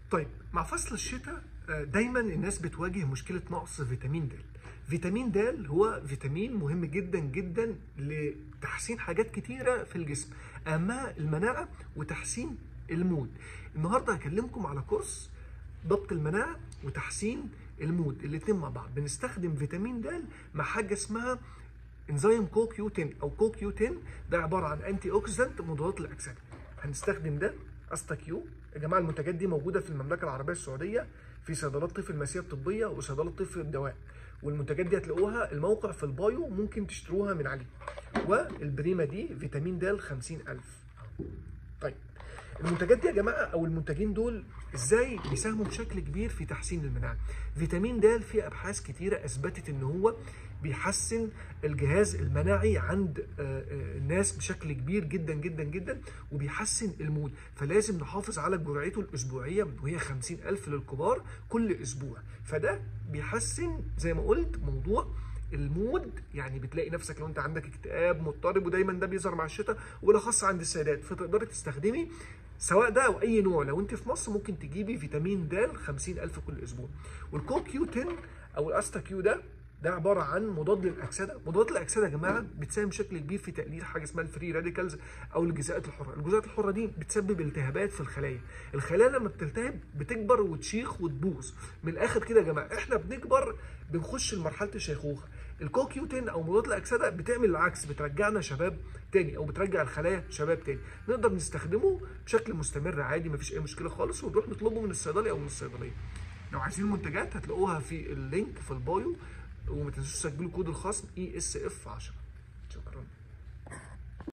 طيب مع فصل الشتاء آه، دايما الناس بتواجه مشكله نقص فيتامين د فيتامين د هو فيتامين مهم جدا جدا لتحسين حاجات كتيره في الجسم اهمها المناعه وتحسين المود النهارده هكلمكم على كورس ضبط المناعه وتحسين المود الاثنين مع بعض بنستخدم فيتامين د مع حاجه اسمها انزيم كوكيو 10 او كوكيو 10 ده عباره عن انتي اوكسيدنت مضادات الاكسده هنستخدم ده استاكيو يا جماعه المنتجات دي موجوده في المملكه العربيه السعوديه في صيدلات طب المسيه الطبيه وصيدلات طب الدواء والمنتجات دي هتلاقوها الموقع في البايو ممكن تشتروها من عليه والبريمه دي فيتامين د 50000 طيب المنتجات دي يا جماعه او المنتجين دول ازاي بيساهموا بشكل كبير في تحسين المناعه فيتامين د في ابحاث كتيره اثبتت ان هو بيحسن الجهاز المناعي عند آه، آه، الناس بشكل كبير جدا جدا جدا وبيحسن المود فلازم نحافظ على جرعته الاسبوعيه وهي 50000 للكبار كل اسبوع فده بيحسن زي ما قلت موضوع المود يعني بتلاقي نفسك لو انت عندك اكتئاب مضطرب ودايما ده بيظهر مع الشتاء وبالاخص عند السيدات فتقدري تستخدمي سواء ده او اي نوع لو انت في مصر ممكن تجيبي فيتامين د 50000 كل اسبوع والكوكيو 10 او الاستا كيو ده ده عباره عن مضاد للاكسده مضادات الاكسده يا جماعه بتساهم بشكل كبير في تقليل حاجه اسمها الفري راديكالز او الجزيئات الحره الجزيئات الحره دي بتسبب التهابات في الخلايا الخلايا لما بتلتهب بتكبر وتشيخ وتبوظ من الاخر كده يا جماعه احنا بنكبر بنخش لمرحله الشيخوخه الكوكيوتين او مضادات الاكسده بتعمل العكس بترجعنا شباب تاني او بترجع الخلايا شباب تاني نقدر نستخدمه بشكل مستمر عادي مفيش اي مشكله خالص ونروح نطلبه من الصيدلي او من الصيدليه لو عايزين المنتجات هتلاقوها في اللينك في البايو وما تنسوش تسجلوا كود الخصم اي اس اف 10